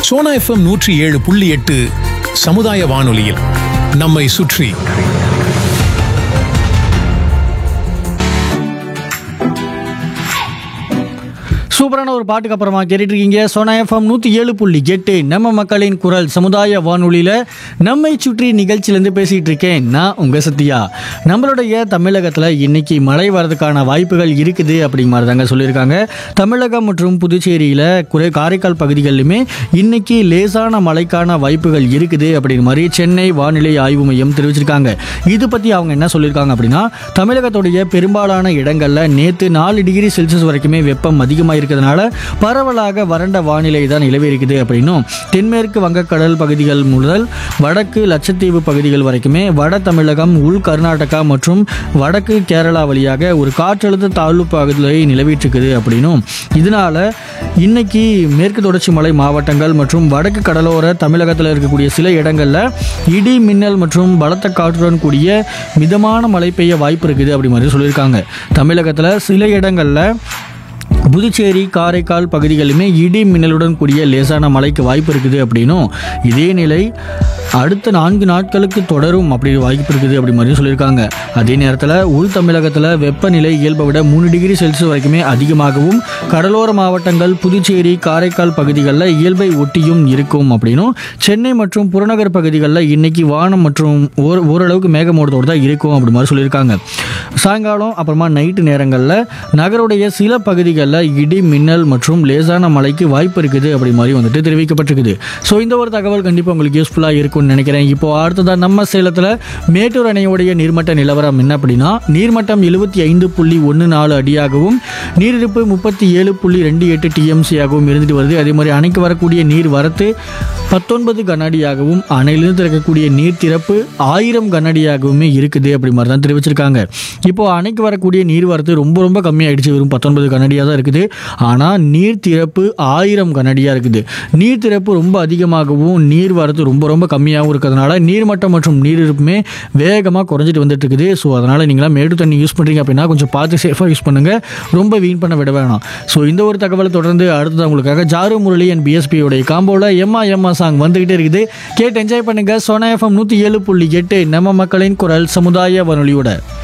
Sona FM நூற்றி ஏழு புள்ளி எட்டு சமுதாய வானொலியில் நம்மை சுற்றி சூப்பரான ஒரு பாட்டுக்கு அப்புறமா கேட்டுட்டு இருக்கீங்க சோனா எஃப்எம் நூற்றி ஏழு புள்ளி எட்டு நம்ம மக்களின் குரல் சமுதாய வானொலியில் நம்மை சுற்றி நிகழ்ச்சியிலேருந்து பேசிகிட்டு இருக்கேன் நான் உங்கள் சத்யா நம்மளுடைய தமிழகத்தில் இன்னைக்கு மழை வரதுக்கான வாய்ப்புகள் இருக்குது அப்படிங்கிற மாதிரி தாங்க சொல்லியிருக்காங்க தமிழகம் மற்றும் புதுச்சேரியில் குறை காரைக்கால் பகுதிகளிலுமே இன்னைக்கு லேசான மழைக்கான வாய்ப்புகள் இருக்குது அப்படிங்கிற மாதிரி சென்னை வானிலை ஆய்வு மையம் தெரிவிச்சிருக்காங்க இது பற்றி அவங்க என்ன சொல்லியிருக்காங்க அப்படின்னா தமிழகத்துடைய பெரும்பாலான இடங்களில் நேற்று நாலு டிகிரி செல்சியஸ் வரைக்குமே வெப்பம் அதிகமாக இருக்கிறதுனால பரவலாக வறண்ட வானிலை தான் நிலவி இருக்குது அப்படின்னும் தென்மேற்கு வங்கக்கடல் பகுதிகள் முதல் வடக்கு லட்சத்தீவு பகுதிகள் வரைக்குமே வட தமிழகம் உள் கர்நாடகா மற்றும் வடக்கு கேரளா வழியாக ஒரு காற்றழுத்த தாழ்வு பகுதியை நிலவிட்டு இருக்குது அப்படின்னும் இதனால இன்னைக்கு மேற்கு தொடர்ச்சி மலை மாவட்டங்கள் மற்றும் வடக்கு கடலோர தமிழகத்தில் இருக்கக்கூடிய சில இடங்களில் இடி மின்னல் மற்றும் பலத்த காற்றுடன் கூடிய மிதமான மழை பெய்ய வாய்ப்பு இருக்குது அப்படி மாதிரி சொல்லியிருக்காங்க தமிழகத்தில் சில இடங்களில் புதுச்சேரி காரைக்கால் பகுதிகளிலுமே இடி மின்னலுடன் கூடிய லேசான மழைக்கு வாய்ப்பு இருக்குது அப்படின்னும் இதே நிலை அடுத்த நான்கு நாட்களுக்கு தொடரும் அப்படி வாய்ப்பு இருக்குது அப்படி மாதிரி சொல்லியிருக்காங்க அதே நேரத்தில் உள் தமிழகத்தில் வெப்பநிலை இயல்பை விட மூணு டிகிரி செல்சியஸ் வரைக்குமே அதிகமாகவும் கடலோர மாவட்டங்கள் புதுச்சேரி காரைக்கால் பகுதிகளில் இயல்பை ஒட்டியும் இருக்கும் அப்படின்னும் சென்னை மற்றும் புறநகர் பகுதிகளில் இன்னைக்கு வானம் மற்றும் ஓர் ஓரளவுக்கு மேகமூட்டத்தோடு தான் இருக்கும் அப்படி மாதிரி சொல்லியிருக்காங்க சாயங்காலம் அப்புறமா நைட்டு நேரங்களில் நகருடைய சில பகுதிகளில் இடி மின்னல் மற்றும் லேசான மழைக்கு வாய்ப்பு இருக்குது அப்படி மாதிரி வந்துட்டு தெரிவிக்கப்பட்டிருக்குது ஸோ இந்த ஒரு தகவல் கண்டிப்பாக உங்களுக்கு யூஸ்ஃபுல்லாக இருக்கும்னு நினைக்கிறேன் இப்போ அடுத்ததாக நம்ம சேலத்தில் மேட்டூர் அணையுடைய நீர்மட்ட நிலவரம் என்ன அப்படின்னா நீர்மட்டம் எழுபத்தி ஐந்து புள்ளி ஒன்று நாலு அடியாகவும் நீரிருப்பு முப்பத்தி ஏழு புள்ளி ரெண்டு எட்டு டிஎம்சியாகவும் இருந்துட்டு வருது அதே மாதிரி அணைக்கு வரக்கூடிய நீர் வரத்து பத்தொன்பது கனஅடியாகவும் அணையிலிருந்து திறக்கக்கூடிய நீர் திறப்பு ஆயிரம் கனஅடியாகவுமே இருக்குது அப்படி மாதிரி தான் தெரிவிச்சிருக்காங்க இப்போ அணைக்கு வரக்கூடிய நீர் வரத்து ரொம்ப ரொம்ப கம்மியாயிடுச்சு வெறும் பத்தொன்பது கனஅடியாக தான் இருக்குது ஆனால் நீர் திறப்பு ஆயிரம் கனஅடியாக இருக்குது நீர் திறப்பு ரொம்ப அதிகமாகவும் நீர் வரத்து ரொம்ப ரொம்ப கம்மியாகவும் இருக்கிறதுனால நீர்மட்டம் மற்றும் நீர் இருப்புமே வேகமாக குறைஞ்சிட்டு வந்துட்டு இருக்குது ஸோ அதனால் நீங்களாம் மேடு தண்ணி யூஸ் பண்ணுறீங்க அப்படின்னா கொஞ்சம் பார்த்து சேஃபாக யூஸ் பண்ணுங்கள் ரொம்ப வீண் பண்ண விட வேணாம் ஸோ இந்த ஒரு தகவலை தொடர்ந்து அடுத்தது உங்களுக்காக ஜாரு முரளி அண்ட் பிஎஸ்பியோடைய காம்போவில் எம்மா எம்மா சாங் வந்துகிட்டே இருக்குது கேட்டு என்ஜாய் பண்ணுங்க சோனா எஃப்எம் நூற்றி ஏழு புள்ளி எட்டு நம்ம மக்களின் குரல் சமுதாய வானொலியோட